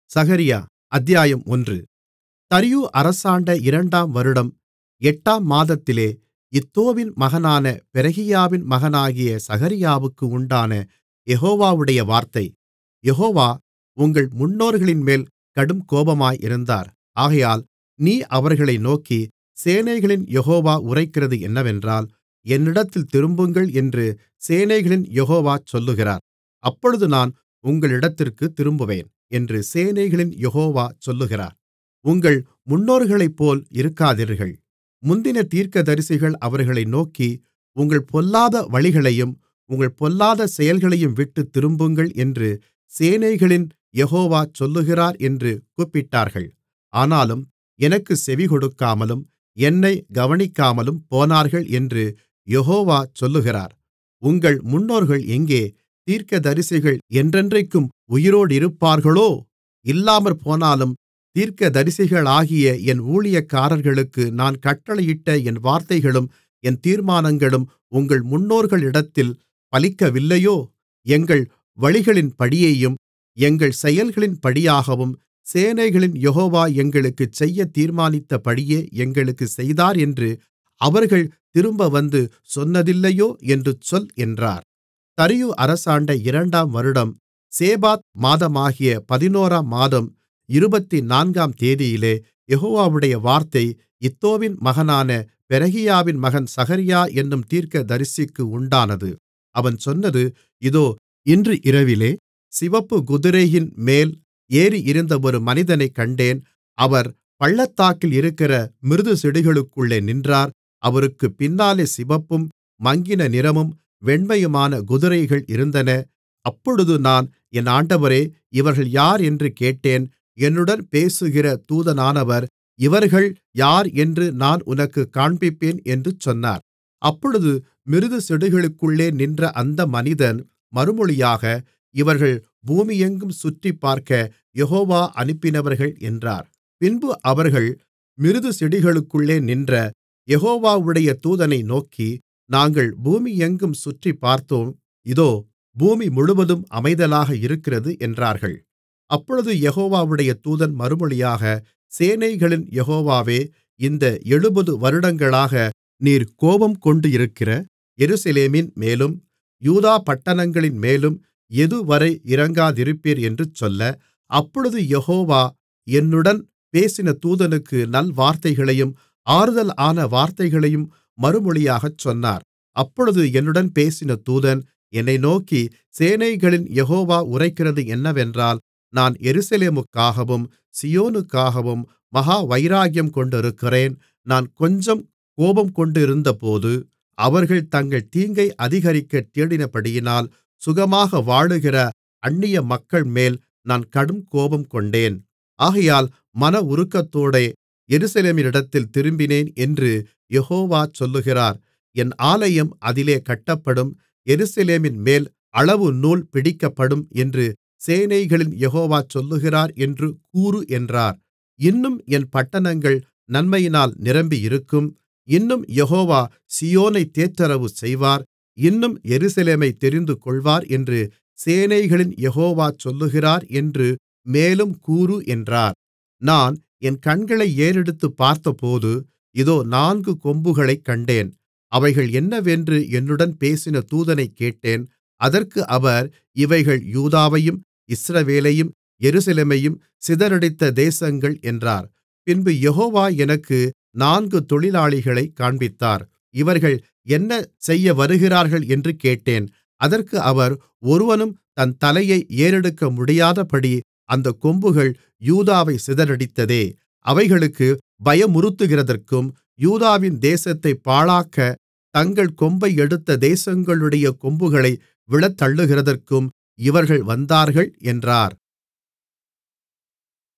சகரியா அத்தியாயம் ஒன்று தரியு அரசாண்ட இரண்டாம் வருடம் எட்டாம் மாதத்திலே இத்தோவின் மகனான பெரகியாவின் மகனாகிய சகரியாவுக்கு உண்டான யெகோவாவுடைய வார்த்தை யெகோவா உங்கள் முன்னோர்களின்மேல் கடுங்கோபமாயிருந்தார் ஆகையால் நீ அவர்களை நோக்கி சேனைகளின் யெகோவா உரைக்கிறது என்னவென்றால் என்னிடத்தில் திரும்புங்கள் என்று சேனைகளின் யெகோவா சொல்லுகிறார் அப்பொழுது நான் உங்களிடத்திற்குத் திரும்புவேன் என்று சேனைகளின் யெகோவா சொல்லுகிறார் உங்கள் முன்னோர்களைப்போல் இருக்காதீர்கள் முந்தின தீர்க்கதரிசிகள் அவர்களை நோக்கி உங்கள் பொல்லாத வழிகளையும் உங்கள் பொல்லாத செயல்களையும் விட்டுத் திரும்புங்கள் என்று சேனைகளின் யெகோவா சொல்லுகிறார் என்று கூப்பிட்டார்கள் ஆனாலும் எனக்குச் செவிகொடுக்காமலும் என்னைக் கவனிக்காமலும் போனார்கள் என்று யெகோவா சொல்லுகிறார் உங்கள் முன்னோர்கள் எங்கே தீர்க்கதரிசிகள் என்றென்றைக்கும் உயிரோடிருப்பார்களோ இல்லாமற்போனாலும் தீர்க்கதரிசிகளாகிய என் ஊழியக்காரர்களுக்கு நான் கட்டளையிட்ட என் வார்த்தைகளும் என் தீர்மானங்களும் உங்கள் முன்னோர்களிடத்தில் பலிக்கவில்லையோ எங்கள் வழிகளின்படியேயும் எங்கள் செயல்களின்படியாகவும் சேனைகளின் யெகோவா எங்களுக்குச் செய்யத் தீர்மானித்தபடியே எங்களுக்குச் செய்தார் என்று அவர்கள் திரும்ப வந்து சொன்னதில்லையோ என்று சொல் என்றார் தரியு அரசாண்ட இரண்டாம் வருடம் சேபாத் மாதமாகிய பதினோராம் மாதம் இருபத்துநான்காம் தேதியிலே யெகோவாவுடைய வார்த்தை இத்தோவின் மகனான பெரகியாவின் மகன் சகரியா என்னும் தீர்க்கதரிசிக்கு உண்டானது அவன் சொன்னது இதோ இன்று இரவிலே சிவப்புக் குதிரையின்மேல் ஏறியிருந்த ஒரு மனிதனைக் கண்டேன் அவர் பள்ளத்தாக்கில் இருக்கிற மிருதுச்செடிகளுக்குள்ளே நின்றார் அவருக்குப் பின்னாலே சிவப்பும் மங்கின நிறமும் வெண்மையுமான குதிரைகள் இருந்தன அப்பொழுது நான் என் ஆண்டவரே இவர்கள் யார் என்று கேட்டேன் என்னுடன் பேசுகிற தூதனானவர் இவர்கள் யார் என்று நான் உனக்குக் காண்பிப்பேன் என்று சொன்னார் அப்பொழுது மிருதுச்செடிகளுக்குள்ளே நின்ற அந்த மனிதன் மறுமொழியாக இவர்கள் பூமியெங்கும் சுற்றிப்பார்க்க யெகோவா அனுப்பினவர்கள் என்றார் பின்பு அவர்கள் மிருதுச்செடிகளுக்குள்ளே நின்ற யெகோவாவுடைய தூதனை நோக்கி நாங்கள் பூமியெங்கும் சுற்றிப்பார்த்தோம் இதோ பூமி முழுவதும் அமைதலாக இருக்கிறது என்றார்கள் அப்பொழுது யெகோவாவுடைய தூதன் மறுமொழியாக சேனைகளின் யெகோவாவே இந்த எழுபது வருடங்களாக நீர் கோபம்கொண்டிருக்கிற எருசலேமின் மேலும் யூதா பட்டணங்களின் மேலும் எதுவரை இரங்காதிருப்பீர் என்று சொல்ல அப்பொழுது யெகோவா என்னுடன் பேசின தூதனுக்கு நல்வார்த்தைகளையும் ஆறுதலான வார்த்தைகளையும் மறுமொழியாகச் சொன்னார் அப்பொழுது என்னுடன் பேசின தூதன் என்னை நோக்கி சேனைகளின் யெகோவா உரைக்கிறது என்னவென்றால் நான் எருசலேமுக்காகவும் சீயோனுக்காகவும் மகா வைராக்கியம் கொண்டிருக்கிறேன் நான் கொஞ்சம் கோபம்கொண்டிருந்தபோது அவர்கள் தங்கள் தீங்கை அதிகரிக்கத் தேடினபடியினால் சுகமாக வாழுகிற அந்நிய மக்கள்மேல் நான் கடும் கோபம்கொண்டேன் ஆகையால் மனஉருக்கத்தோடே எருசலேமினிடத்தில் திரும்பினேன் என்று யெகோவா சொல்லுகிறார் என் ஆலயம் அதிலே கட்டப்படும் எருசலேமின்மேல் அளவு நூல் பிடிக்கப்படும் என்று சேனைகளின் யெகோவா சொல்லுகிறார் என்று கூறு என்றார் இன்னும் என் பட்டணங்கள் நன்மையினால் நிரம்பியிருக்கும் இன்னும் யெகோவா சீயோனைத் தேற்றரவு செய்வார் இன்னும் எருசலேமைத் தெரிந்துகொள்வார் என்று சேனைகளின் யெகோவா சொல்லுகிறார் என்று மேலும் கூறு என்றார் நான் என் கண்களை ஏறெடுத்துப் பார்த்தபோது இதோ நான்கு கொம்புகளைக் கண்டேன் அவைகள் என்னவென்று என்னுடன் பேசின தூதனைக் கேட்டேன் அதற்கு அவர் இவைகள் யூதாவையும் இஸ்ரவேலையும் எருசலேமையும் சிதறடித்த தேசங்கள் என்றார் பின்பு யெகோவா எனக்கு நான்கு தொழிலாளிகளைக் காண்பித்தார் இவர்கள் என்ன செய்ய வருகிறார்கள் என்று கேட்டேன் அதற்கு அவர் ஒருவனும் தன் தலையை ஏறெடுக்க முடியாதபடி அந்தக் கொம்புகள் யூதாவைச் சிதறடித்ததே அவைகளுக்கு பயமுறுத்துகிறதற்கும் யூதாவின் தேசத்தைப் பாழாக்க தங்கள் கொம்பை எடுத்த தேசங்களுடைய கொம்புகளை விழத்தள்ளுகிறதற்கும் இவர்கள் வந்தார்கள் என்றார்